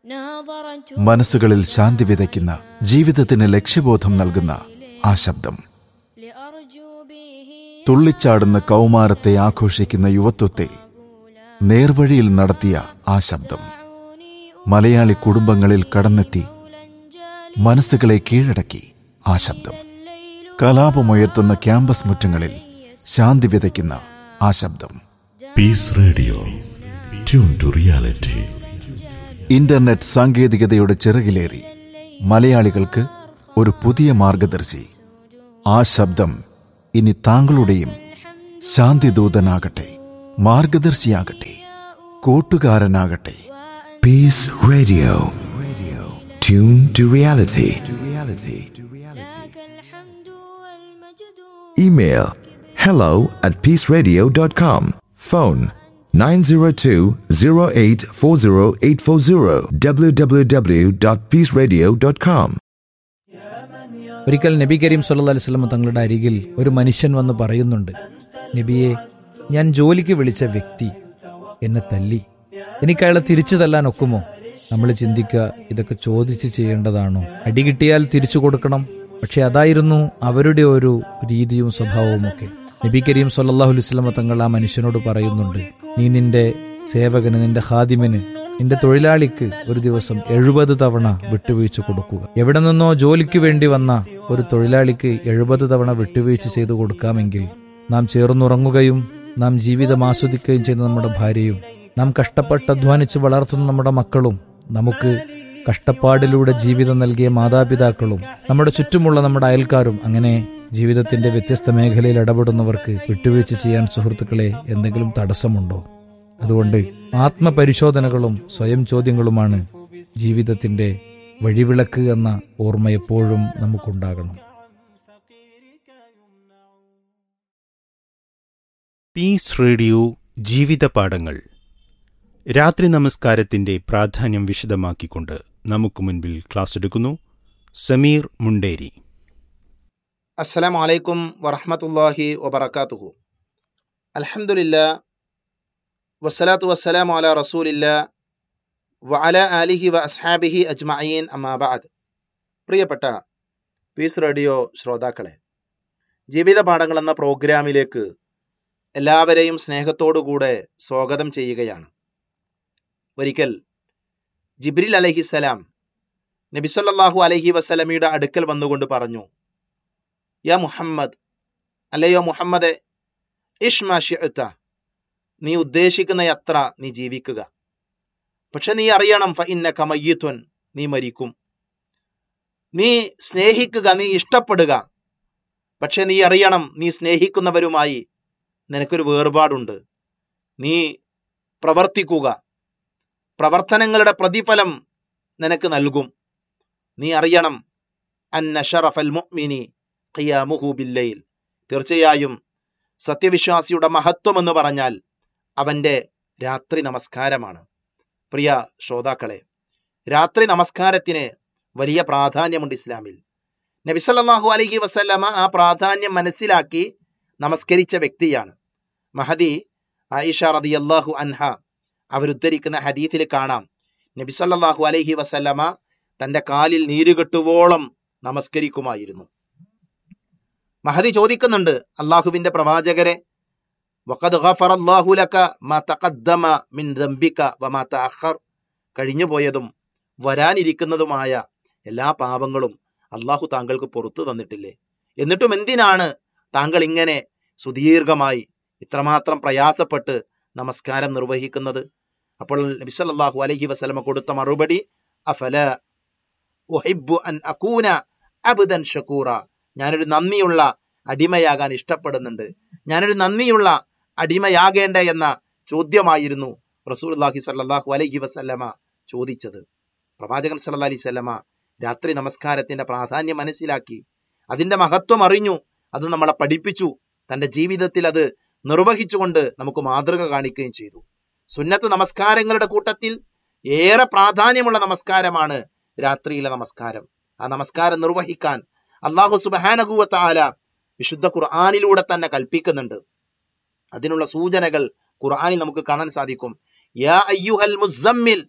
മനസ്സുകളിൽ ശാന്തി വിതയ്ക്കുന്ന ജീവിതത്തിന് ലക്ഷ്യബോധം നൽകുന്ന ആ ശബ്ദം തുള്ളിച്ചാടുന്ന കൗമാരത്തെ ആഘോഷിക്കുന്ന യുവത്വത്തെ നേർവഴിയിൽ നടത്തിയ ആ ശബ്ദം മലയാളി കുടുംബങ്ങളിൽ കടന്നെത്തി മനസ്സുകളെ കീഴടക്കി ആ ശബ്ദം കലാപമുയർത്തുന്ന ക്യാമ്പസ് മുറ്റങ്ങളിൽ ശാന്തി വിതയ്ക്കുന്ന ആ ശബ്ദം peace radio tune to reality internet സാങ്കേതികതയുടെ ചിറകിലേറി മലയാളികൾക്ക് ഒരു പുതിയ മാർഗദർശി ആ ശബ്ദം ഇനി താങ്കളുടെയും ശാന്തിദൂതനാകട്ടെ മാർഗദർശിയാകട്ടെ കൂട്ടുകാരനാകട്ടെ Peace Radio. Tune to reality. Email hello at peaceradio.com. Phone 902-0840840 www.peaceradio.com. ഒരിക്കൽ നബി കരീം സല്ലല്ലാഹു അലൈഹി വസല്ലം തങ്ങളുടെ അരികിൽ ഒരു മനുഷ്യൻ വന്ന് പറയുന്നുണ്ട് നബിയെ ഞാൻ ജോലിക്ക് വിളിച്ച വ്യക്തി എന്നെ തല്ലി എനിക്ക് അയാളെ തിരിച്ചു തല്ലാൻ ഒക്കുമോ നമ്മൾ ചിന്തിക്കുക ഇതൊക്കെ ചോദിച്ച് ചെയ്യേണ്ടതാണോ അടി കിട്ടിയാൽ തിരിച്ചു കൊടുക്കണം പക്ഷെ അതായിരുന്നു അവരുടെ ഒരു രീതിയും സ്വഭാവവും ഒക്കെ നബി കരീം സല്ലല്ലാഹു അലൈഹി വസല്ലം തങ്ങൾ ആ മനുഷ്യനോട് പറയുന്നുണ്ട് നീ നിന്റെ സേവകന് നിന്റെ ഹാദിമിന് നിന്റെ തൊഴിലാളിക്ക് ഒരു ദിവസം എഴുപത് തവണ വിട്ടുവീഴ്ച കൊടുക്കുക എവിടെ നിന്നോ ജോലിക്ക് വേണ്ടി വന്ന ഒരു തൊഴിലാളിക്ക് എഴുപത് തവണ വിട്ടുവീഴ്ച ചെയ്തു കൊടുക്കാമെങ്കിൽ നാം ചേർന്നുറങ്ങുകയും നാം ജീവിതം ആസ്വദിക്കുകയും ചെയ്യുന്ന നമ്മുടെ ഭാര്യയും നാം കഷ്ടപ്പെട്ട് അധ്വാനിച്ച് വളർത്തുന്ന നമ്മുടെ മക്കളും നമുക്ക് കഷ്ടപ്പാടിലൂടെ ജീവിതം നൽകിയ മാതാപിതാക്കളും നമ്മുടെ ചുറ്റുമുള്ള നമ്മുടെ അയൽക്കാരും അങ്ങനെ ജീവിതത്തിന്റെ വ്യത്യസ്ത മേഖലയിൽ ഇടപെടുന്നവർക്ക് വിട്ടുവീഴ്ച ചെയ്യാൻ സുഹൃത്തുക്കളെ എന്തെങ്കിലും തടസ്സമുണ്ടോ അതുകൊണ്ട് ആത്മപരിശോധനകളും സ്വയം ചോദ്യങ്ങളുമാണ് ജീവിതത്തിന്റെ വഴിവിളക്ക് എന്ന ഓർമ്മ എപ്പോഴും നമുക്കുണ്ടാകണം പീസ് റേഡിയോ ജീവിത പാഠങ്ങൾ രാത്രി നമസ്കാരത്തിന്റെ പ്രാധാന്യം വിശദമാക്കിക്കൊണ്ട് നമുക്ക് മുൻപിൽ ക്ലാസ് എടുക്കുന്നു സമീർ മുണ്ടേരി അസ്സലാമു അലൈക്കും വറഹ്മത്തുള്ളാഹി വബറകാതുഹു അൽഹംദുലില്ലാ വസ്സലാത്തു വസ്സലാമു അലാ റസൂലില്ലാ വഅല ആലിഹി വ അസ്ഹാബിഹി അജ്മഈൻ അമ്മാ ബഅദ് പ്രിയപ്പെട്ട പീസ് റേഡിയോ ശ്രോതാക്കളെ ജീവിത പാഠങ്ങൾ എന്ന പ്രോഗ്രാമിലേക്ക് എല്ലാവരെയും സ്നേഹത്തോടുകൂടെ സ്വാഗതം ചെയ്യുകയാണ് ഒരിക്കൽ ജിബ്രിൽ അലഹിസലാം നബിസല്ലാഹു അലഹി വസലമിയുടെ അടുക്കൽ വന്നുകൊണ്ട് പറഞ്ഞു യാ മുഹമ്മദ് അല്ലയോ മുഹമ്മദെ ഇഷ്മാ ഷിഅത്ത നീ ഉദ്ദേശിക്കുന്ന യത്ര നീ ജീവിക്കുക പക്ഷെ നീ അറിയണം ഫ ഇന്ന കമയ്യത്വൻ നീ മരിക്കും നീ സ്നേഹിക്കുക നീ ഇഷ്ടപ്പെടുക പക്ഷെ നീ അറിയണം നീ സ്നേഹിക്കുന്നവരുമായി നിനക്കൊരു വേർപാടുണ്ട് നീ പ്രവർത്തിക്കുക പ്രവർത്തനങ്ങളുടെ പ്രതിഫലം നിനക്ക് നൽകും നീ അറിയണം അന്ന ഷറഫൽ മുഅ്മിനി ഖിയാമുഹു ബില്ലയിൽ തീർച്ചയായും സത്യവിശ്വാസിയുടെ മഹത്വം എന്ന് പറഞ്ഞാൽ അവന്റെ രാത്രി നമസ്കാരമാണ് പ്രിയ ശ്രോതാക്കളെ രാത്രി നമസ്കാരത്തിന് വലിയ പ്രാധാന്യമുണ്ട് ഇസ്ലാമിൽ നബിസല്ലാഹു അലൈഹി വസല്ലമ ആ പ്രാധാന്യം മനസ്സിലാക്കി നമസ്കരിച്ച വ്യക്തിയാണ് മഹദി ആയിഷ റളിയല്ലാഹു അൻഹ അവരുദ്ധരിക്കുന്ന ഹദീത്തിൽ കാണാം നബി സല്ലല്ലാഹു അലൈഹി വസല്ലമ തന്റെ കാലിൽ നീരുകെട്ടുവോളം നമസ്കരിക്കുമായിരുന്നു മഹദി ചോദിക്കുന്നുണ്ട് അള്ളാഹുവിന്റെ പ്രവാചകരെ വഖദ് ഗഫറല്ലാഹു ലക മാ തഖദ്ദമ മിൻ ദംബിക വമാ തഅഖർ കഴിഞ്ഞുപോയതും വരാനിരിക്കുന്നതുമായ എല്ലാ പാപങ്ങളും അള്ളാഹു താങ്കൾക്ക് പുറത്തു തന്നിട്ടില്ലേ എന്നിട്ടും എന്തിനാണ് താങ്കൾ ഇങ്ങനെ സുദീർഘമായി ഇത്രമാത്രം പ്രയാസപ്പെട്ട് നമസ്കാരം നിർവഹിക്കുന്നത് അപ്പോൾ നബി സല്ലല്ലാഹു അലൈഹി വസല്ലമ കൊടുത്ത മറുപടി അഫല ഉഹിബ്ബു അൻ അകൂന അബ്ദൻ ഷക്കൂറ ഞാനൊരു നന്ദിയുള്ള അടിമയാകാൻ ഇഷ്ടപ്പെടുന്നുണ്ട് ഞാനൊരു നന്ദിയുള്ള അടിമയാകേണ്ട എന്ന ചോദ്യമായിരുന്നു റസൂലുള്ളാഹി സല്ലല്ലാഹു അലൈഹി വസല്ലമ ചോദിച്ചത് പ്രവാചകൻ സല്ലല്ലാഹു അലൈഹി വസല്ലമ രാത്രി നമസ്കാരത്തിന്റെ പ്രാധാന്യം മനസ്സിലാക്കി അതിന്റെ മഹത്വം അറിഞ്ഞു അത് നമ്മളെ പഠിപ്പിച്ചു തന്റെ ജീവിതത്തിൽ അത് നിർവഹിച്ചുകൊണ്ട് നമുക്ക് മാതൃക കാണിക്കുകയും ചെയ്തു സുന്നത്ത് നമസ്കാരങ്ങളുടെ കൂട്ടത്തിൽ ഏറെ പ്രാധാന്യമുള്ള നമസ്കാരമാണ് രാത്രിയിലെ നമസ്കാരം ആ നമസ്കാരം നിർവഹിക്കാൻ അള്ളാഹു സുബാനകുവത്ത ആല വിശുദ്ധ ഖുർആാനിലൂടെ തന്നെ കൽപ്പിക്കുന്നുണ്ട് അതിനുള്ള സൂചനകൾ ഖുർആാനിൽ നമുക്ക് കാണാൻ സാധിക്കും യാ അയ്യുഹൽ മുസമ്മിൽ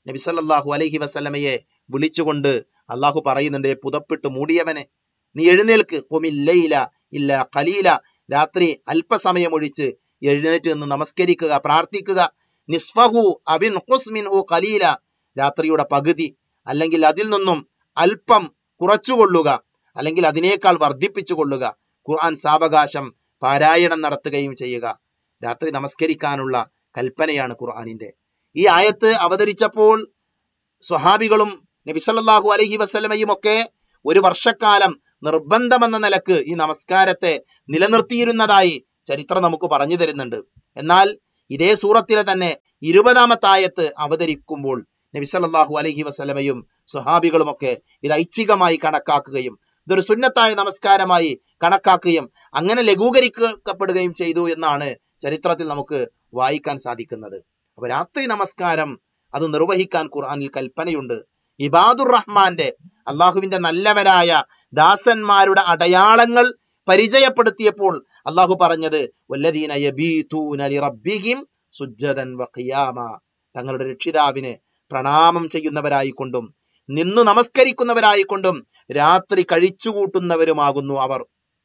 നബി സല്ലല്ലാഹു അലൈഹി വസല്ലമയെ വിളിച്ചുകൊണ്ട് അള്ളാഹു പറയുന്നുണ്ട് പുതപ്പിട്ട് മൂടിയവനെ നീ എഴുന്നേൽക്ക് കൊമില്ലയില ഇല്ല ഖലീല രാത്രി അല്പസമയം ഒഴിച്ച് എഴുന്നേറ്റ് നിന്ന് നമസ്കരിക്കുക പ്രാർത്ഥിക്കുക നിസ്ഫഹു അവിൻ മിൻഹു ഖലീല രാത്രിയുടെ പകുതി അല്ലെങ്കിൽ അതിൽ നിന്നും അല്പം കുറച്ചുകൊള്ളുക അല്ലെങ്കിൽ അതിനേക്കാൾ വർദ്ധിപ്പിച്ചു കൊള്ളുക ഖുർആൻ സാവകാശം പാരായണം നടത്തുകയും ചെയ്യുക രാത്രി നമസ്കരിക്കാനുള്ള കൽപ്പനയാണ് ഖുർആനിന്റെ ഈ ആയത്ത് അവതരിച്ചപ്പോൾ സ്വഹാബികളും നബി സല്ലല്ലാഹു അലൈഹി വസല്ലമയും ഒക്കെ ഒരു വർഷക്കാലം നിർബന്ധമെന്ന നിലക്ക് ഈ നമസ്കാരത്തെ നിലനിർത്തിയിരുന്നതായി ചരിത്രം നമുക്ക് പറഞ്ഞു തരുന്നുണ്ട് എന്നാൽ ഇതേ സൂറത്തിലെ തന്നെ ഇരുപതാമത്തെ ആയത്ത് അവതരിക്കുമ്പോൾ നബി സല്ലല്ലാഹു അലൈഹി വസല്ലമയും സ്വഹാബികളും ഒക്കെ ഇത് ഐച്ഛികമായി കണക്കാക്കുകയും ഇതൊരു സുന്നത്തായ നമസ്കാരമായി കണക്കാക്കുകയും അങ്ങനെ ലഘൂകരിക്കപ്പെടുകയും ചെയ്തു എന്നാണ് ചരിത്രത്തിൽ നമുക്ക് വായിക്കാൻ സാധിക്കുന്നത് അപ്പൊ രാത്രി നമസ്കാരം അത് നിർവഹിക്കാൻ ഖുർആനിൽ കൽപ്പനയുണ്ട് ഇബാദുർ റഹ്മാന്റെ അള്ളാഹുവിന്റെ നല്ലവരായ ദാസന്മാരുടെ അടയാളങ്ങൾ പരിചയപ്പെടുത്തിയപ്പോൾ അള്ളാഹു പറഞ്ഞത് വല്ലദീന യബീതൂന ലിറബ്ബിഹിം സുജ്ജദൻ വഖിയാമ തങ്ങളുടെ രക്ഷിതാവിന് പ്രണാമം ചെയ്യുന്നവരായിക്കൊണ്ടും നിന്നു നമസ്കരിക്കുന്നവരായിക്കൊണ്ടും രാത്രി കഴിച്ചുകൂട്ടുന്നവരുമാകുന്നു അവർ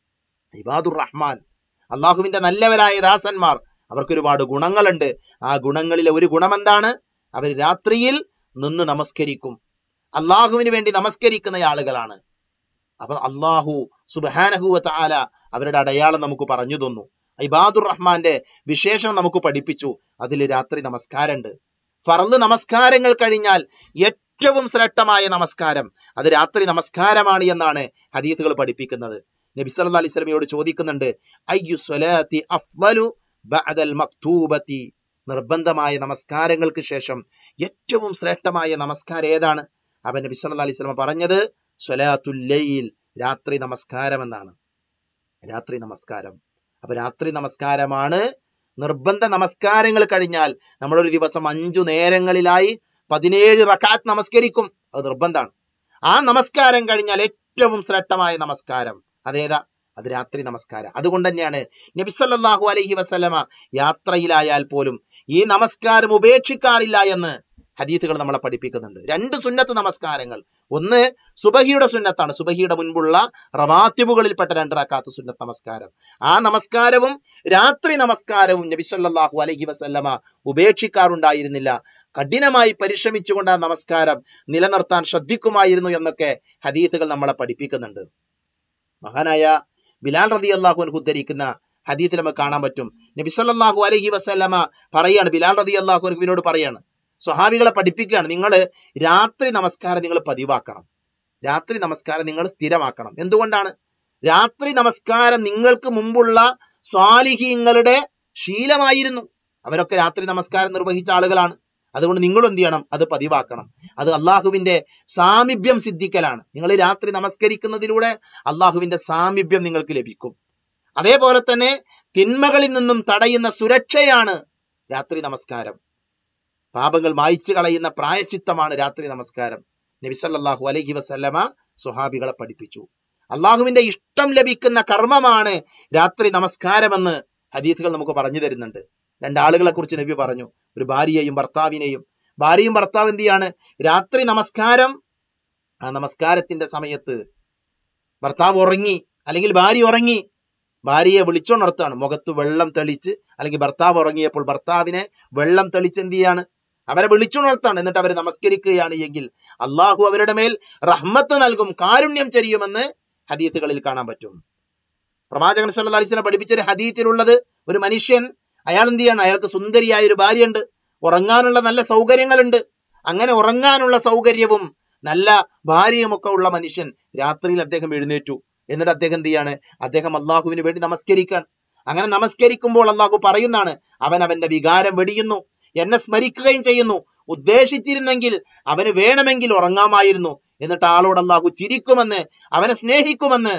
ഇബാദുർ റഹ്മാൻ അള്ളാഹുവിന്റെ നല്ലവരായ ദാസന്മാർ അവർക്ക് ഒരുപാട് ഗുണങ്ങളുണ്ട് ആ ഗുണങ്ങളിലെ ഒരു ഗുണം എന്താണ് അവർ രാത്രിയിൽ നിന്ന് നമസ്കരിക്കും അള്ളാഹുവിന് വേണ്ടി നമസ്കരിക്കുന്ന ആളുകളാണ് അപ്പൊ അള്ളാഹു സുബാനഹുവ താല അവരുടെ അടയാളം നമുക്ക് പറഞ്ഞു തന്നു ഇബാദുർ റഹ്മാന്റെ വിശേഷം നമുക്ക് പഠിപ്പിച്ചു അതിൽ രാത്രി നമസ്കാരമുണ്ട് ഫറന്ന് നമസ്കാരങ്ങൾ കഴിഞ്ഞാൽ ഏറ്റവും ശ്രേഷ്ഠമായ നമസ്കാരം അത് രാത്രി നമസ്കാരമാണ് എന്നാണ് ഹദീത്തുകൾ പഠിപ്പിക്കുന്നത് നബി സല്ലല്ലാഹു അലൈഹി വസല്ലമയോട് ചോദിക്കുന്നുണ്ട് അയ്യു സ്വലാത്തി അഫ്ളലു ബഅദൽ മക്തൂബത്തി നിർബന്ധമായ നമസ്കാരങ്ങൾക്ക് ശേഷം ഏറ്റവും ശ്രേഷ്ഠമായ നമസ്കാരം ഏതാണ് അവൻ നബി സല്ലല്ലാഹു അലൈഹി വസല്ലമ പറഞ്ഞത് സ്വലാത്തുൽ ലൈൽ രാത്രി നമസ്കാരം എന്നാണ് രാത്രി നമസ്കാരം അപ്പൊ രാത്രി നമസ്കാരമാണ് നിർബന്ധ നമസ്കാരങ്ങൾ കഴിഞ്ഞാൽ നമ്മളൊരു ദിവസം അഞ്ചു നേരങ്ങളിലായി പതിനേഴ് റക്കാത്ത് നമസ്കരിക്കും അത് നിർബന്ധമാണ് ആ നമസ്കാരം കഴിഞ്ഞാൽ ഏറ്റവും ശ്രേഷ്ഠമായ നമസ്കാരം അതേതാ അത് രാത്രി നമസ്കാരം അതുകൊണ്ട് തന്നെയാണ് നബി സല്ലല്ലാഹു അലൈഹി വസല്ലമ യാത്രയിലായാൽ പോലും ഈ നമസ്കാരം ഉപേക്ഷിക്കാറില്ല എന്ന് ഹദീസുകൾ നമ്മളെ പഠിപ്പിക്കുന്നുണ്ട് രണ്ട് സുന്നത്ത് നമസ്കാരങ്ങൾ ഒന്ന് സുബഹിയുടെ സുന്നത്താണ് സുബഹിയുടെ മുൻപുള്ള റവാത്തിബുകളിൽപ്പെട്ട രണ്ട് റക്കാത്ത് സുന്നത്ത് നമസ്കാരം ആ നമസ്കാരവും രാത്രി നമസ്കാരവും നബി സല്ലല്ലാഹു അലൈഹി വസല്ലമ ഉപേക്ഷിക്കാറുണ്ടായിരുന്നില്ല കഠിനമായി പരിശ്രമിച്ചുകൊണ്ട് ആ നമസ്കാരം നിലനിർത്താൻ ശ്രദ്ധിക്കുമായിരുന്നു എന്നൊക്കെ ഹദീസുകൾ നമ്മളെ പഠിപ്പിക്കുന്നുണ്ട് മഹാനായ ബിലാൽ റതി അള്ളാഹു ഉദ്ധരിക്കുന്ന ഹദീത്തിൽ നമുക്ക് കാണാൻ പറ്റും നബി സല്ലല്ലാഹു അലൈഹി വസല്ലമ പറയാണ് ബിലാൽ റതി അള്ളാഹുവിനോട് പറയാണ് സ്വഹാബികളെ പഠിപ്പിക്കുകയാണ് നിങ്ങൾ രാത്രി നമസ്കാരം നിങ്ങൾ പതിവാക്കണം രാത്രി നമസ്കാരം നിങ്ങൾ സ്ഥിരമാക്കണം എന്തുകൊണ്ടാണ് രാത്രി നമസ്കാരം നിങ്ങൾക്ക് മുമ്പുള്ള സ്വാലിഹീങ്ങളുടെ ശീലമായിരുന്നു അവരൊക്കെ രാത്രി നമസ്കാരം നിർവഹിച്ച ആളുകളാണ് അതുകൊണ്ട് നിങ്ങൾ എന്ത് ചെയ്യണം അത് പതിവാക്കണം അത് അള്ളാഹുവിന്റെ സാമീപ്യം സിദ്ധിക്കലാണ് നിങ്ങൾ രാത്രി നമസ്കരിക്കുന്നതിലൂടെ അള്ളാഹുവിന്റെ സാമീപ്യം നിങ്ങൾക്ക് ലഭിക്കും അതേപോലെ തന്നെ തിന്മകളിൽ നിന്നും തടയുന്ന സുരക്ഷയാണ് രാത്രി നമസ്കാരം പാപങ്ങൾ മായ്ച്ചു കളയുന്ന പ്രായശിത്തമാണ് രാത്രി നമസ്കാരം നബി സല്ലല്ലാഹു അലൈഹി വസല്ലമ സുഹാബികളെ പഠിപ്പിച്ചു അള്ളാഹുവിന്റെ ഇഷ്ടം ലഭിക്കുന്ന കർമ്മമാണ് രാത്രി നമസ്കാരമെന്ന് ഹദീസുകൾ നമുക്ക് പറഞ്ഞു തരുന്നുണ്ട് രണ്ടാളുകളെ കുറിച്ച് നബി പറഞ്ഞു ഒരു ഭാര്യയെയും ഭർത്താവിനെയും ഭാര്യയും ഭർത്താവ് എന്ത് ചെയ്യാണ് രാത്രി നമസ്കാരം ആ നമസ്കാരത്തിന്റെ സമയത്ത് ഭർത്താവ് ഉറങ്ങി അല്ലെങ്കിൽ ഭാര്യ ഉറങ്ങി ഭാര്യയെ വിളിച്ചോണർത്താണ് മുഖത്ത് വെള്ളം തെളിച്ച് അല്ലെങ്കിൽ ഭർത്താവ് ഉറങ്ങിയപ്പോൾ ഭർത്താവിനെ വെള്ളം തെളിച്ച് എന്ത് ചെയ്യാണ് അവരെ വിളിച്ചുണർത്താണ് എന്നിട്ട് അവർ നമസ്കരിക്കുകയാണ് എങ്കിൽ അള്ളാഹു അവരുടെ മേൽ റഹ്മത്ത് നൽകും കാരുണ്യം ചെയ്യുമെന്ന് ഹദീസുകളിൽ കാണാൻ പറ്റും പ്രവാചകൻ സല്ലല്ലാഹു അലൈഹി വസല്ലം പഠിപ്പിച്ച ഒരു ഹദീത്തിലുള്ളത് ഒരു മനുഷ്യൻ അയാൾ എന്ത് ചെയ്യാണ് അയാൾക്ക് സുന്ദരിയായ ഒരു ഭാര്യയുണ്ട് ഉറങ്ങാനുള്ള നല്ല സൗകര്യങ്ങളുണ്ട് അങ്ങനെ ഉറങ്ങാനുള്ള സൗകര്യവും നല്ല ഭാര്യയുമൊക്കെ ഉള്ള മനുഷ്യൻ രാത്രിയിൽ അദ്ദേഹം എഴുന്നേറ്റു എന്നിട്ട് അദ്ദേഹം എന്ത് ചെയ്യാണ് അദ്ദേഹം അള്ളാഹുവിന് വേണ്ടി നമസ്കരിക്കാൻ അങ്ങനെ നമസ്കരിക്കുമ്പോൾ അള്ളാഹു പറയുന്നതാണ് അവൻ അവന്റെ വികാരം വെടിയുന്നു എന്നെ സ്മരിക്കുകയും ചെയ്യുന്നു ഉദ്ദേശിച്ചിരുന്നെങ്കിൽ അവന് വേണമെങ്കിൽ ഉറങ്ങാമായിരുന്നു എന്നിട്ട് ആളോട് അള്ളാഹു ചിരിക്കുമെന്ന് അവനെ സ്നേഹിക്കുമെന്ന്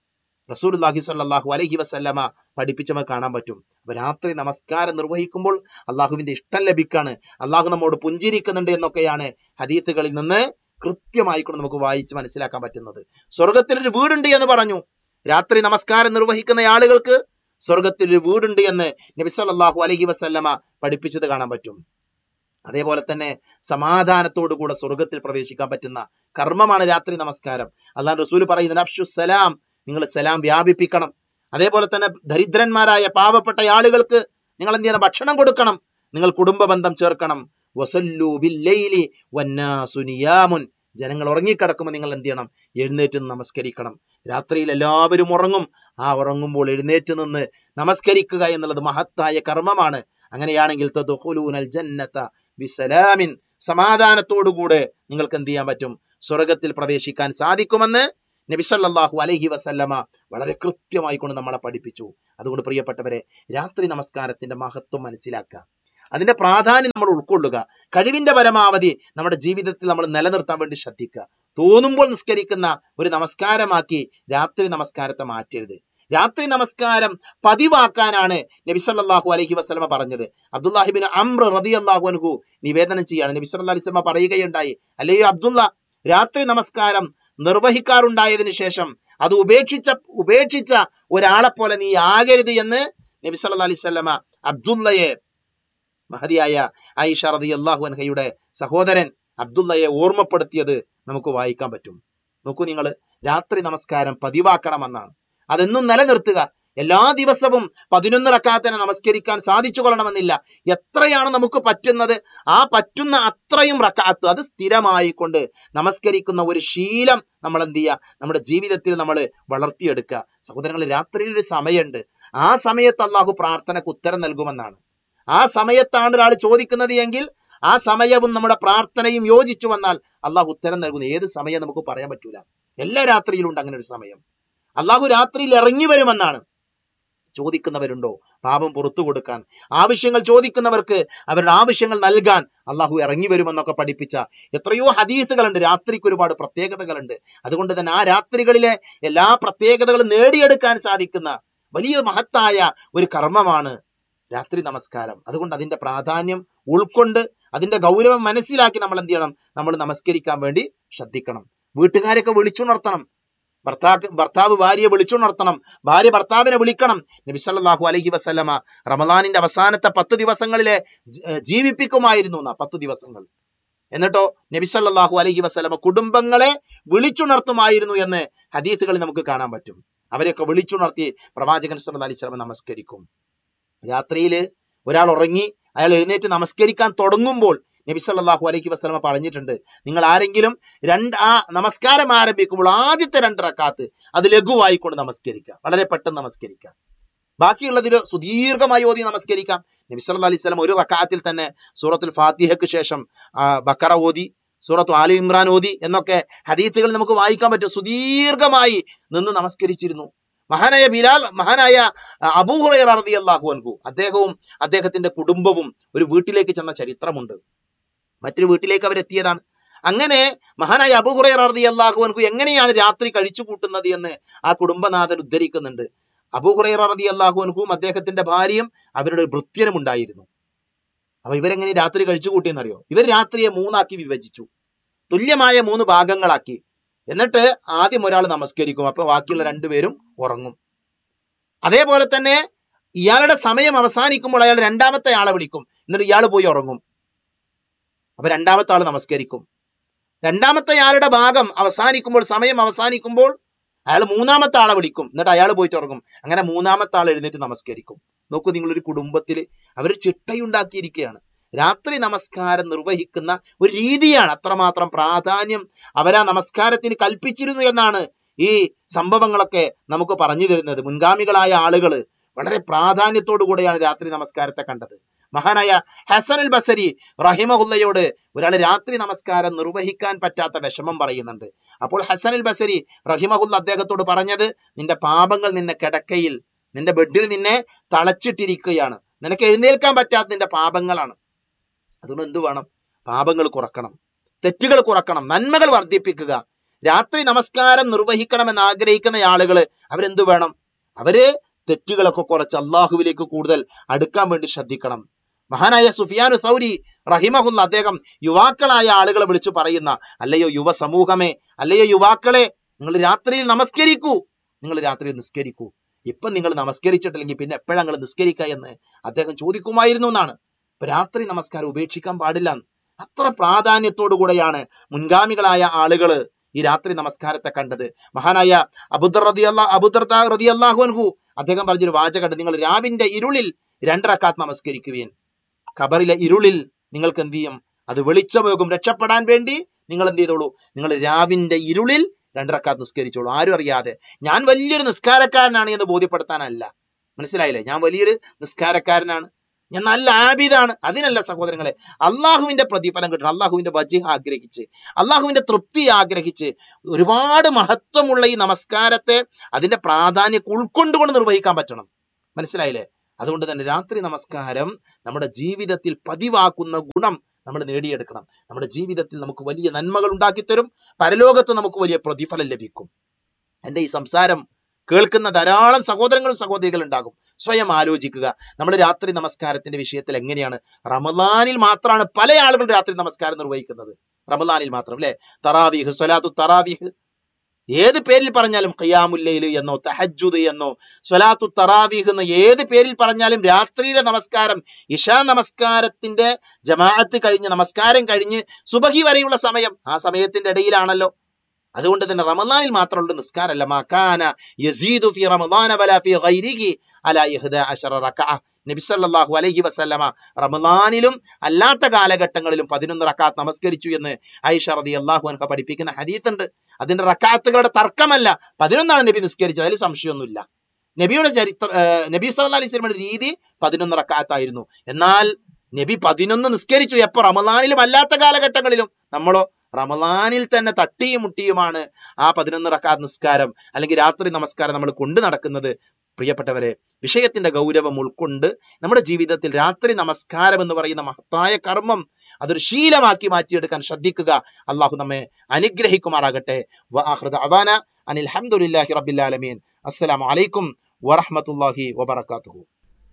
റസൂൽ സ്വല്ലല്ലാഹു അലൈഹി വസല്ലമ പഠിപ്പിച്ചവ കാണാൻ പറ്റും അപ്പൊ രാത്രി നമസ്കാരം നിർവഹിക്കുമ്പോൾ അള്ളാഹുവിന്റെ ഇഷ്ടം ലഭിക്കാണ് അള്ളാഹു നമ്മോട് പുഞ്ചിരിക്കുന്നുണ്ട് എന്നൊക്കെയാണ് ഹദീത്തുകളിൽ നിന്ന് കൃത്യമായി കൊണ്ട് നമുക്ക് വായിച്ച് മനസ്സിലാക്കാൻ പറ്റുന്നത് സ്വർഗത്തിൽ ഒരു വീടുണ്ട് എന്ന് പറഞ്ഞു രാത്രി നമസ്കാരം നിർവഹിക്കുന്ന ആളുകൾക്ക് സ്വർഗത്തിൽ ഒരു വീടുണ്ട് എന്ന് നബി സല്ലല്ലാഹു അലൈഹി വസല്ലമ പഠിപ്പിച്ചത് കാണാൻ പറ്റും അതേപോലെ തന്നെ സമാധാനത്തോടു കൂടെ സ്വർഗത്തിൽ പ്രവേശിക്കാൻ പറ്റുന്ന കർമ്മമാണ് രാത്രി നമസ്കാരം അള്ളാഹ് റസൂൽ പറയുന്നത് അഫ്ഷു സലാം നിങ്ങൾ സലാം വ്യാപിപ്പിക്കണം അതേപോലെ തന്നെ ദരിദ്രന്മാരായ പാവപ്പെട്ട ആളുകൾക്ക് നിങ്ങൾ എന്ത് ചെയ്യണം ഭക്ഷണം കൊടുക്കണം നിങ്ങൾ കുടുംബ ബന്ധം ചേർക്കണം വസല്ലു ബില്ലൈലി വന്നാസു നിയാമുൻ ജനങ്ങൾ ഉറങ്ങിക്കിടക്കുമ്പോൾ നിങ്ങൾ എന്ത് ചെയ്യണം എഴുന്നേറ്റ് നിന്ന് നമസ്കരിക്കണം രാത്രിയിൽ എല്ലാവരും ഉറങ്ങും ആ ഉറങ്ങുമ്പോൾ എഴുന്നേറ്റ് നിന്ന് നമസ്കരിക്കുക എന്നുള്ളത് മഹത്തായ കർമ്മമാണ് അങ്ങനെയാണെങ്കിൽ തദ്ഖുലൂനൽ ജന്നത ബിസലാമിൻ സമാധാനത്തോടുകൂടെ നിങ്ങൾക്ക് എന്ത് ചെയ്യാൻ പറ്റും സ്വർഗത്തിൽ പ്രവേശിക്കാൻ സാധിക്കുമെന്ന് നബി സല്ലല്ലാഹു അലൈഹി വസല്ലമ വളരെ കൃത്യമായി കൊണ്ട് നമ്മളെ പഠിപ്പിച്ചു അതുകൊണ്ട് പ്രിയപ്പെട്ടവരെ രാത്രി നമസ്കാരത്തിന്റെ മഹത്വം മനസ്സിലാക്കുക അതിന്റെ പ്രാധാന്യം നമ്മൾ ഉൾക്കൊള്ളുക കഴിവിന്റെ പരമാവധി നമ്മുടെ ജീവിതത്തിൽ നമ്മൾ നിലനിർത്താൻ വേണ്ടി ശ്രദ്ധിക്കുക തോന്നുമ്പോൾ നിസ്കരിക്കുന്ന ഒരു നമസ്കാരമാക്കി രാത്രി നമസ്കാരത്തെ മാറ്റരുത് രാത്രി നമസ്കാരം പതിവാക്കാനാണ് നബി സല്ലല്ലാഹു അലൈഹി വസല്ലമ പറഞ്ഞത് അബ്ദുല്ലാഹിബിൻ അംർ റളിയല്ലാഹു അൻഹു നിവേദനം ചെയ്യാണ് നബി സല്ലല്ലാഹു അലൈഹി വസല്ലമ പറയുകയുണ്ടായി അല്ലയോ അബ്ദുള്ള രാത്രി നമസ്കാരം നിർവഹിക്കാറുണ്ടായതിനു ശേഷം അത് ഉപേക്ഷിച്ച ഉപേക്ഷിച്ച ഒരാളെ പോലെ നീ ആകരുത് എന്ന് നബി സല്ലല്ലാഹു അലൈഹി വസല്ലമ അബ്ദുള്ളയെ മഹതിയായ ആയിഷ റളിയല്ലാഹു അൻഹയുടെ സഹോദരൻ അബ്ദുള്ളയെ ഓർമ്മപ്പെടുത്തിയത് നമുക്ക് വായിക്കാൻ പറ്റും നോക്കൂ നിങ്ങൾ രാത്രി നമസ്കാരം പതിവാക്കണമെന്നാണ് അതെന്നും നിലനിർത്തുക എല്ലാ ദിവസവും പതിനൊന്ന് റക്കാത്തിനെ നമസ്കരിക്കാൻ സാധിച്ചു കൊള്ളണമെന്നില്ല എത്രയാണ് നമുക്ക് പറ്റുന്നത് ആ പറ്റുന്ന അത്രയും റക്കാത്ത് അത് സ്ഥിരമായി കൊണ്ട് നമസ്കരിക്കുന്ന ഒരു ശീലം നമ്മൾ എന്ത് ചെയ്യുക നമ്മുടെ ജീവിതത്തിൽ നമ്മൾ വളർത്തിയെടുക്കുക സഹോദരങ്ങൾ രാത്രിയിൽ ഒരു സമയമുണ്ട് ആ സമയത്ത് അള്ളാഹു പ്രാർത്ഥനയ്ക്ക് ഉത്തരം നൽകുമെന്നാണ് ആ സമയത്താണ് ഒരാൾ ചോദിക്കുന്നത് എങ്കിൽ ആ സമയവും നമ്മുടെ പ്രാർത്ഥനയും യോജിച്ചു വന്നാൽ അള്ളാഹു ഉത്തരം നൽകുന്നു ഏത് സമയം നമുക്ക് പറയാൻ പറ്റൂല എല്ലാ രാത്രിയിലും ഉണ്ട് അങ്ങനെ ഒരു സമയം അള്ളാഹു രാത്രിയിൽ ഇറങ്ങി വരുമെന്നാണ് ചോദിക്കുന്നവരുണ്ടോ പാപം പുറത്തു കൊടുക്കാൻ ആവശ്യങ്ങൾ ചോദിക്കുന്നവർക്ക് അവരുടെ ആവശ്യങ്ങൾ നൽകാൻ അള്ളാഹു ഇറങ്ങി വരുമെന്നൊക്കെ പഠിപ്പിച്ച എത്രയോ ഹദീസുകളുണ്ട് രാത്രിക്ക് ഒരുപാട് പ്രത്യേകതകളുണ്ട് അതുകൊണ്ട് തന്നെ ആ രാത്രികളിലെ എല്ലാ പ്രത്യേകതകളും നേടിയെടുക്കാൻ സാധിക്കുന്ന വലിയ മഹത്തായ ഒരു കർമ്മമാണ് രാത്രി നമസ്കാരം അതുകൊണ്ട് അതിന്റെ പ്രാധാന്യം ഉൾക്കൊണ്ട് അതിന്റെ ഗൗരവം മനസ്സിലാക്കി നമ്മൾ എന്ത് ചെയ്യണം നമ്മൾ നമസ്കരിക്കാൻ വേണ്ടി ശ്രദ്ധിക്കണം വീട്ടുകാരൊക്കെ വിളിച്ചുണർത്തണം ഭർത്താക്ക് ഭർത്താവ് ഭാര്യയെ വിളിച്ചുണർത്തണം ഭാര്യ ഭർത്താവിനെ വിളിക്കണം നബി സല്ലല്ലാഹു അലൈഹി വസല്ലമ റമദാനിന്റെ അവസാനത്തെ പത്ത് ദിവസങ്ങളിലെ ജ- ജീവിപ്പിക്കുമായിരുന്നു എന്നാ പത്ത് ദിവസങ്ങൾ എന്നിട്ടോ നബി സല്ലല്ലാഹു അലൈഹി വസല്ലമ കുടുംബങ്ങളെ വിളിച്ചുണർത്തുമായിരുന്നു എന്ന് ഹദീസുകളിൽ നമുക്ക് കാണാൻ പറ്റും അവരെയൊക്കെ വിളിച്ചുണർത്തി പ്രവാചകൻ സല്ലല്ലാഹു അലൈഹി വസല്ലമ നമസ്കരിക്കും രാത്രിയിൽ ഒരാൾ ഉറങ്ങി അയാൾ എഴുന്നേറ്റ് നമസ്കരിക്കാൻ തുടങ്ങുമ്പോൾ നബി സല്ലല്ലാഹു അലൈഹി വസല്ലമ പറഞ്ഞിട്ടുണ്ട് നിങ്ങൾ ആരെങ്കിലും രണ്ട് ആ നമസ്കാരം ആരംഭിക്കുമ്പോൾ ആദ്യത്തെ രണ്ട് റക്കാത്ത് അത് ലഘുവായിക്കൊണ്ട് നമസ്കരിക്കുക വളരെ പെട്ടെന്ന് നമസ്കരിക്കുക ബാക്കിയുള്ളതിൽ സുദീർഘമായി ഓതി നമസ്കരിക്കാം നബി സല്ലല്ലാഹു അലൈഹി വസല്ലം ഒരു റക്കാത്തിൽ തന്നെ സൂറത്തുൽ ഫാത്തിഹയ്ക്ക് ശേഷം ആ, ബക്കറ ഓതി സൂറത്തു ആലി ഇമ്രാൻ ഓതി എന്നൊക്കെ ഹദീസുകൾ നമുക്ക് വായിക്കാൻ പറ്റും സുദീർഘമായി നിന്ന് നമസ്കരിച്ചിരുന്നു മഹാനായ ബിലാൽ മഹാനായ അബൂ ഹുറൈറ റളിയല്ലാഹു അൻഹു അദ്ദേഹവും അദ്ദേഹത്തിന്റെ കുടുംബവും ഒരു വീട്ടിലേക്ക് ചെന്ന ചരിത്രമുണ്ട് മറ്റൊരു വീട്ടിലേക്ക് അവരെത്തിയതാണ് അങ്ങനെ മഹാനായ അബൂ ഹുറൈറ റളിയല്ലാഹു അൻഹു എങ്ങനെയാണ് രാത്രി കഴിച്ചു കൂട്ടുന്നത് എന്ന് ആ കുടുംബനാഥൻ ഉദ്ധരിക്കുന്നുണ്ട് അബൂ ഹുറൈറ റളിയല്ലാഹു അൻഹുവും അദ്ദേഹത്തിന്റെ ഭാര്യയും അവരുടെ ഒരു ഭൃത്യനും ഉണ്ടായിരുന്നു അപ്പൊ ഇവരെങ്ങനെ രാത്രി കഴിച്ചു കൂട്ടിയെന്നറിയോ ഇവർ രാത്രിയെ മൂന്നാക്കി വിഭജിച്ചു തുല്യമായ മൂന്ന് ഭാഗങ്ങളാക്കി എന്നിട്ട് ആദ്യം ഒരാൾ നമസ്കരിക്കും അപ്പൊ ബാക്കിയുള്ള രണ്ടുപേരും ഉറങ്ങും അതേപോലെ തന്നെ ഇയാളുടെ സമയം അവസാനിക്കുമ്പോൾ അയാൾ രണ്ടാമത്തെ ആളെ വിളിക്കും എന്നിട്ട് ഇയാൾ പോയി ഉറങ്ങും അപ്പൊ രണ്ടാമത്തെ ആൾ നമസ്കരിക്കും രണ്ടാമത്തെ ആളുടെ ഭാഗം അവസാനിക്കുമ്പോൾ സമയം അവസാനിക്കുമ്പോൾ അയാൾ മൂന്നാമത്തെ ആളെ വിളിക്കും എന്നിട്ട് അയാൾ പോയിട്ട് ഉറങ്ങും അങ്ങനെ മൂന്നാമത്തെ ആൾ എഴുന്നേറ്റ് നമസ്കരിക്കും നോക്കൂ നിങ്ങളൊരു കുടുംബത്തിൽ അവർ ചിട്ടയുണ്ടാക്കിയിരിക്കുകയാണ് രാത്രി നമസ്കാരം നിർവഹിക്കുന്ന ഒരു രീതിയാണ് അത്രമാത്രം പ്രാധാന്യം അവരാ നമസ്കാരത്തിന് കൽപ്പിച്ചിരുന്നു എന്നാണ് ഈ സംഭവങ്ങളൊക്കെ നമുക്ക് പറഞ്ഞു തരുന്നത് മുൻഗാമികളായ ആളുകൾ വളരെ പ്രാധാന്യത്തോടു കൂടെയാണ് രാത്രി നമസ്കാരത്തെ കണ്ടത് മഹാനായ ഹസൻ അൽ ബസരി റഹിമഹുല്ലയോട് ഒരാൾ രാത്രി നമസ്കാരം നിർവഹിക്കാൻ പറ്റാത്ത വിഷമം പറയുന്നുണ്ട് അപ്പോൾ ഹസൻ അൽ ബസരി റഹിമഹുല്ല അദ്ദേഹത്തോട് പറഞ്ഞത് നിന്റെ പാപങ്ങൾ നിന്നെ കിടക്കയിൽ നിന്റെ ബെഡിൽ നിന്നെ തളച്ചിട്ടിരിക്കുകയാണ് നിനക്ക് എഴുന്നേൽക്കാൻ പറ്റാത്ത നിന്റെ പാപങ്ങളാണ് അതുകൊണ്ട് എന്ത് വേണം പാപങ്ങൾ കുറക്കണം തെറ്റുകൾ കുറക്കണം നന്മകൾ വർദ്ധിപ്പിക്കുക രാത്രി നമസ്കാരം നിർവഹിക്കണമെന്ന് ആഗ്രഹിക്കുന്ന ആളുകൾ അവരെന്ത് വേണം അവര് തെറ്റുകളൊക്കെ കുറച്ച് അള്ളാഹുവിലേക്ക് കൂടുതൽ അടുക്കാൻ വേണ്ടി ശ്രദ്ധിക്കണം മഹാനായ സുഫിയാനു സൗരി റഹിമഹുല്ല അദ്ദേഹം യുവാക്കളായ ആളുകളെ വിളിച്ചു പറയുന്ന അല്ലയോ യുവ സമൂഹമേ അല്ലയോ യുവാക്കളെ നിങ്ങൾ രാത്രിയിൽ നമസ്കരിക്കൂ നിങ്ങൾ രാത്രിയിൽ നിസ്കരിക്കൂ ഇപ്പം നിങ്ങൾ നമസ്കരിച്ചിട്ടില്ലെങ്കിൽ പിന്നെ എപ്പോഴാണ് നിങ്ങൾ നിസ്കരിക്കുക എന്ന് അദ്ദേഹം ചോദിക്കുമായിരുന്നു എന്നാണ് അപ്പൊ രാത്രി നമസ്കാരം ഉപേക്ഷിക്കാൻ പാടില്ല അത്ര പ്രാധാന്യത്തോടു കൂടെയാണ് മുൻഗാമികളായ ആളുകള് ഈ രാത്രി നമസ്കാരത്തെ കണ്ടത് മഹാനായ അബുദർ റതി അള്ളാ അബുദർ റതി അള്ളാഹുൻഹു അദ്ദേഹം പറഞ്ഞൊരു വാചകണ്ട് നിങ്ങൾ രാവിന്റെ ഇരുളിൽ രണ്ടരക്കാത്ത് നമസ്കരിക്കുവീൻ ഖബറിലെ ഇരുളിൽ നിങ്ങൾക്ക് എന്ത് ചെയ്യും അത് വെളിച്ചമേകും രക്ഷപ്പെടാൻ വേണ്ടി നിങ്ങൾ എന്ത് ചെയ്തോളൂ നിങ്ങൾ രാവിന്റെ ഇരുളിൽ രണ്ടരക്കാത്ത് നിസ്കരിച്ചോളൂ ആരും അറിയാതെ ഞാൻ വലിയൊരു നിസ്കാരക്കാരനാണ് എന്ന് ബോധ്യപ്പെടുത്താനല്ല മനസ്സിലായില്ലേ ഞാൻ വലിയൊരു നിസ്കാരക്കാരനാണ് ഞാൻ നല്ല ആബിദാണ് അതിനല്ല സഹോദരങ്ങളെ അള്ളാഹുവിന്റെ പ്രതിഫലം കിട്ടണം അള്ളാഹുവിന്റെ വജിഹ ആഗ്രഹിച്ച് അള്ളാഹുവിന്റെ തൃപ്തി ആഗ്രഹിച്ച് ഒരുപാട് മഹത്വമുള്ള ഈ നമസ്കാരത്തെ അതിന്റെ പ്രാധാന്യം ഉൾക്കൊണ്ടുകൊണ്ട് നിർവഹിക്കാൻ പറ്റണം മനസ്സിലായില്ലേ അതുകൊണ്ട് തന്നെ രാത്രി നമസ്കാരം നമ്മുടെ ജീവിതത്തിൽ പതിവാക്കുന്ന ഗുണം നമ്മൾ നേടിയെടുക്കണം നമ്മുടെ ജീവിതത്തിൽ നമുക്ക് വലിയ നന്മകൾ ഉണ്ടാക്കി തരും പരലോകത്ത് നമുക്ക് വലിയ പ്രതിഫലം ലഭിക്കും എൻ്റെ ഈ സംസാരം കേൾക്കുന്ന ധാരാളം സഹോദരങ്ങളും സഹോദരികളും ഉണ്ടാകും സ്വയം ആലോചിക്കുക നമ്മൾ രാത്രി നമസ്കാരത്തിന്റെ വിഷയത്തിൽ എങ്ങനെയാണ് റമദാനിൽ മാത്രമാണ് പല ആളുകളും രാത്രി നമസ്കാരം നിർവഹിക്കുന്നത് റമദാനിൽ മാത്രം അല്ലെ തറാവീഹ് സ്വലാത്തു തറാവീഹ് ഏത് പേരിൽ പറഞ്ഞാലും ഖിയാമുല്ലയിൽ എന്നോ തഹജുദ് എന്നോ സ്വലാത്തു തറാവീഹ് എന്ന് ഏത് പേരിൽ പറഞ്ഞാലും രാത്രിയിലെ നമസ്കാരം ഇഷാ നമസ്കാരത്തിന്റെ ജമാഅത്ത് കഴിഞ്ഞ് നമസ്കാരം കഴിഞ്ഞ് സുബഹി വരെയുള്ള സമയം ആ സമയത്തിന്റെ ഇടയിലാണല്ലോ അതുകൊണ്ട് തന്നെ റമദാനിൽ മാത്രമുള്ള നിസ്കാരമല്ല മക്കാന യസീദു ഫി റമദാന വലാ ഫി ഗൈരിഹി അലാ ഇഹ്ദ അശറ റക്അ നബി സല്ലല്ലാഹു അലൈഹി വസല്ലമ റമദാനിലും അല്ലാത്ത കാലഘട്ടങ്ങളിലും പതിനൊന്ന് റക്കാത്ത് നമസ്കരിച്ചു എന്ന് ഐഷ റളിയല്ലാഹു അൻഹ പഠിപ്പിക്കുന്ന ഹദീത്ത് ഉണ്ട് അതിന്റെ റക്കാത്തുകളുടെ തർക്കമല്ല പതിനൊന്നാണ് നബി നിസ്കരിച്ചത് അതിൽ സംശയമൊന്നുമില്ല നബിയുടെ ചരിത്ര ഏർ നബി സല്ലല്ലാഹു അലൈഹി വസല്ലമയുടെ രീതി പതിനൊന്ന് റക്കാത്തായിരുന്നു എന്നാൽ നബി പതിനൊന്ന് നിസ്കരിച്ചു എപ്പോ റമദാനിലും അല്ലാത്ത കാലഘട്ടങ്ങളിലും നമ്മളോ റമദാനിൽ തന്നെ തട്ടിയും മുട്ടിയുമാണ് ആ പതിനൊന്ന് റക്കാത്ത് നിസ്കാരം അല്ലെങ്കിൽ രാത്രി നമസ്കാരം നമ്മൾ കൊണ്ടു നടക്കുന്നത് പ്രിയപ്പെട്ടവരെ വിഷയത്തിന്റെ ഗൗരവം ഉൾക്കൊണ്ട് നമ്മുടെ ജീവിതത്തിൽ രാത്രി നമസ്കാരം എന്ന് പറയുന്ന മഹത്തായ കർമ്മം അതൊരു ശീലമാക്കി മാറ്റിയെടുക്കാൻ ശ്രദ്ധിക്കുക അള്ളാഹു നമ്മെ അനുഗ്രഹിക്കുമാറാകട്ടെ വആഖിറു ദഅവാന അനിൽ ഹംദുലില്ലാഹി റബ്ബിൽ ആലമീൻ അസ്സലാമു അലൈക്കും വറഹ്മത്തുള്ളാഹി വബറകാതുഹു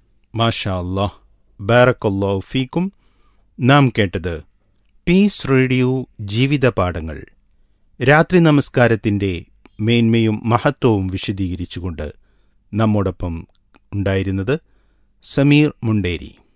മാഷാ അല്ലാഹ് ബാറക്കല്ലാഹു ഫീക്കും നാം കേട്ടത് പീസ് റേഡിയോ ജീവിത പാഠങ്ങൾ രാത്രി നമസ്കാരത്തിൻ്റെ മേന്മയും മഹത്വവും വിശദീകരിച്ചുകൊണ്ട് നമ്മോടൊപ്പം ഉണ്ടായിരുന്നത് സമീർ മുണ്ടേരി